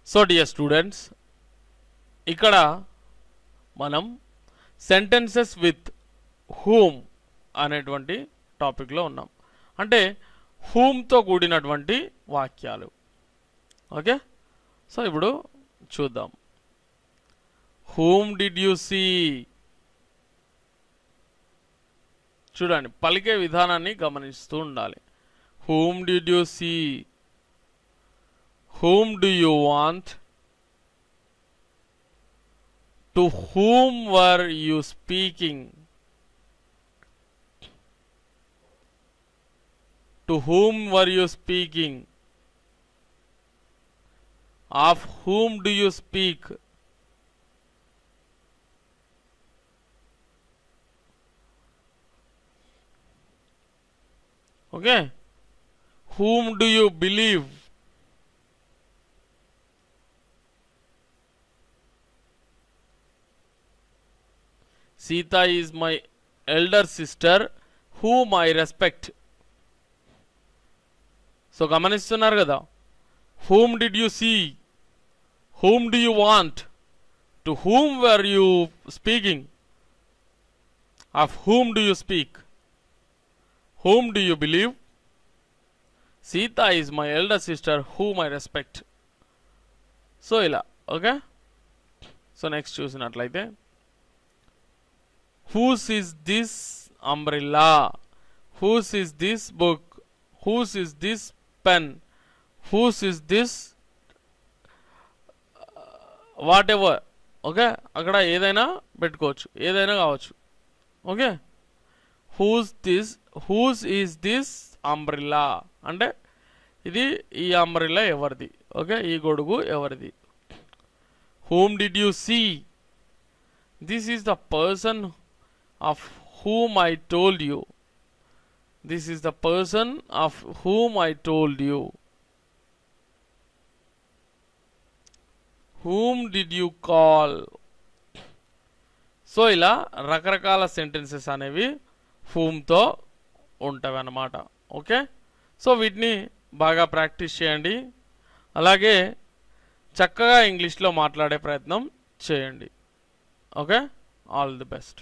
So dear students ఇక్కడ మనం sentences with whom అనేటువంటి టాపిక్లో ఉన్నాం అంటే హూమ్తో కూడినటువంటి వాక్యాలు ఓకే సో ఇప్పుడు చూద్దాం హూమ్ డిడ్ యూ సీ చూడండి పలికే విధానాన్ని గమనిస్తూ ఉండాలి whom did you see whom do you want to whom were you speaking to whom were you speaking of whom do you speak okay whom do you believe Sita is my elder sister whom I respect. So గమనిస్తున్నారు కదా whom did you see whom do you want to whom were you speaking of whom do you speak whom do you believe Sita is my elder sister whom I respect so ఇలా okay so next చూసినట్లయితే whose is this umbrella whose is this book whose is this pen whose is this whatever okay అక్కడ ఏదైనా పెట్టుకోవచ్చు ఏదైనా కావచ్చు okay whose this whose is this umbrella అంటే ఇది ఈ అంబ్రిల్లా ఎవరిది ఓకే ఈ గొడుగు ఎవరిది whom did you see this is the person of whom I told you. This is the person of whom I told you. Whom did you call? So ఇలా రకరకాల sentences అనేవి హూమ్తో ఉంటవి అన్నమాట ఓకే సో వీటిని బాగా practice చేయండి అలాగే చక్కగా ఇంగ్లీష్లో మాట్లాడే ప్రయత్నం చేయండి okay all the best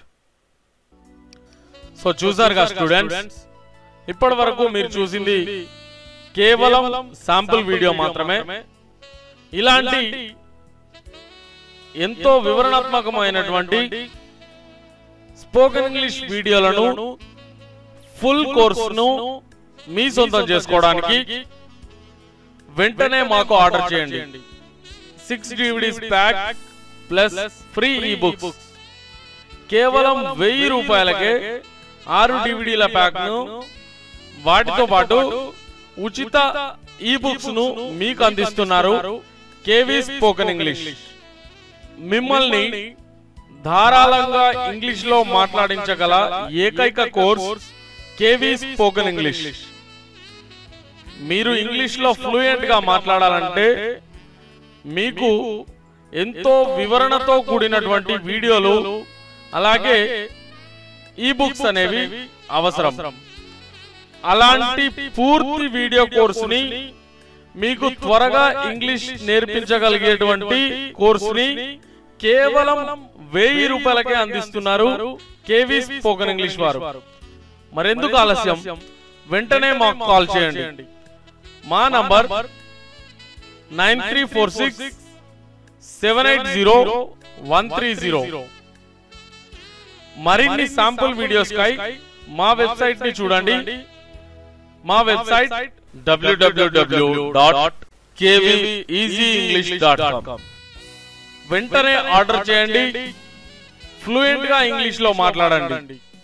so చూసారుగా స్టూడెంట్స్ ఇప్పటి వరకు మీరు చూసింది కేవలం శాంపుల్ వీడియో మాత్రమే ఇలాంటి ఎంతో వివరణాత్మకమైనటువంటి స్పోకెన్ ఇంగ్లీష్ వీడియోలను ఫుల్ కోర్సును మీ సొంతం చేసుకోవడానికి వెంటనే మాకు ఆర్డర్ చేయండి six DVDs pack plus free ebooks కేవలం వెయ్యి రూపాయలకే ఆరు డివిడీల ప్యాక్ ను వాటితో పాటు ఉచిత ఈ బుక్స్ ను మీకు అందిస్తున్నారు కేవీ స్పోకెన్ ఇంగ్లీష్ మిమ్మల్ని ధారాళంగా ఇంగ్లీష్ లో మాట్లాడించగల ఏకైక కోర్స్ కేవీ స్పోకెన్ ఇంగ్లీష్ మీరు ఇంగ్లీష్ లో ఫ్లూయెంట్ గా మాట్లాడాలంటే మీకు ఎంతో వివరణతో కూడినటువంటి వీడియోలు అలాగే ఈ బుక్స్ అనేవి అవసరం అలాంటి పూర్తి వీడియో కోర్సుని మీకు త్వరగా ఇంగ్లీష్ నేర్పించగలిగేటువంటి కోర్సుని కేవలం వెయ్యి రూపాయలకే అందిస్తున్నారు కేవీ స్పోకెన్ ఇంగ్లీష్ వారు మరెందుకు ఆలస్యం వెంటనే మాకు కాల్ చేయండి మా number nine three four six seven eight zero one three zero మరిన్ని శాంపుల్ వీడియోస్ కై మా వెబ్సైట్ ని చూడండి మా website WWW dot English dot com వెంటనే ఆర్డర్ చేయండి ఫ్లూయెంట్ గా ఇంగ్లీష్ లో మాట్లాడండి